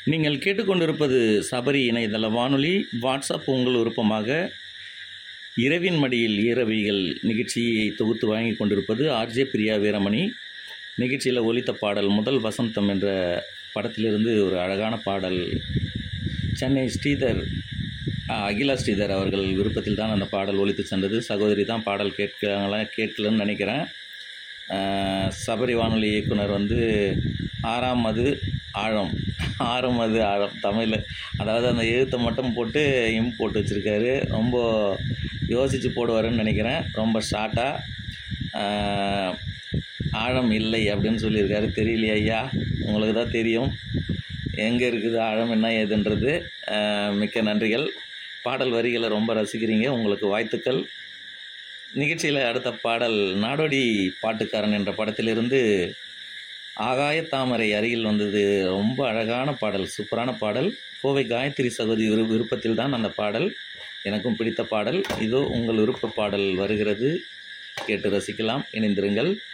நீங்கள் கேட்டுக்கொண்டிருப்பது சபரி இணையதள வானொலி வாட்ஸ்அப் உங்கள் விருப்பமாக இரவின் மடியில் ஈரவிகள் நிகழ்ச்சியை தொகுத்து வழங்கி கொண்டிருப்பது ஆர்ஜே பிரியா வீரமணி நிகழ்ச்சியில் ஒலித்த பாடல் முதல் வசந்தம் என்ற படத்திலிருந்து ஒரு அழகான பாடல் சென்னை ஸ்ரீதர் ஆ, அகிலா ஸ்ரீதர் அவர்கள் விருப்பத்தில் தான் அந்த பாடல் ஒலித்து சென்றது சகோதரி தான் பாடல் கேட்கலாங்களா கேட்கலன்னு நினைக்கிறேன் ஆ, சபரி வானொலி இயக்குனர் வந்து ஆறாம் அது ஆழம் ஆறாம் அது ஆழம் தமிழில் அதாவது அந்த எழுத்தை மட்டும் போட்டு இம் போட்டு வச்சுருக்காரு ரொம்ப யோசித்து போடுவாருன்னு நினைக்கிறேன் ரொம்ப ஷார்ட்டாக ஆழம் இல்லை அப்படின்னு சொல்லியிருக்காரு தெரியலையா ஐயா உங்களுக்கு தான் தெரியும் எங்கே இருக்குது ஆழம் என்ன ஏதுன்றது ஆஹ் மிக்க நன்றிகள் பாடல் வரிகளை ரொம்ப ரசிக்கிறீங்க உங்களுக்கு வாழ்த்துக்கள் நிகழ்ச்சியில் அடுத்த பாடல் நாடோடி பாட்டுக்காரன் என்ற படத்திலிருந்து ஆகாய தாமரை அருகில் வந்தது ரொம்ப அழகான பாடல் சூப்பரான பாடல் கோவை காயத்ரி சகோதரி விரு விருப்பத்தில் தான் அந்த பாடல் எனக்கும் பிடித்த பாடல் இதோ உங்கள் விருப்ப பாடல் வருகிறது கேட்டு ரசிக்கலாம் இணைந்திருங்கள்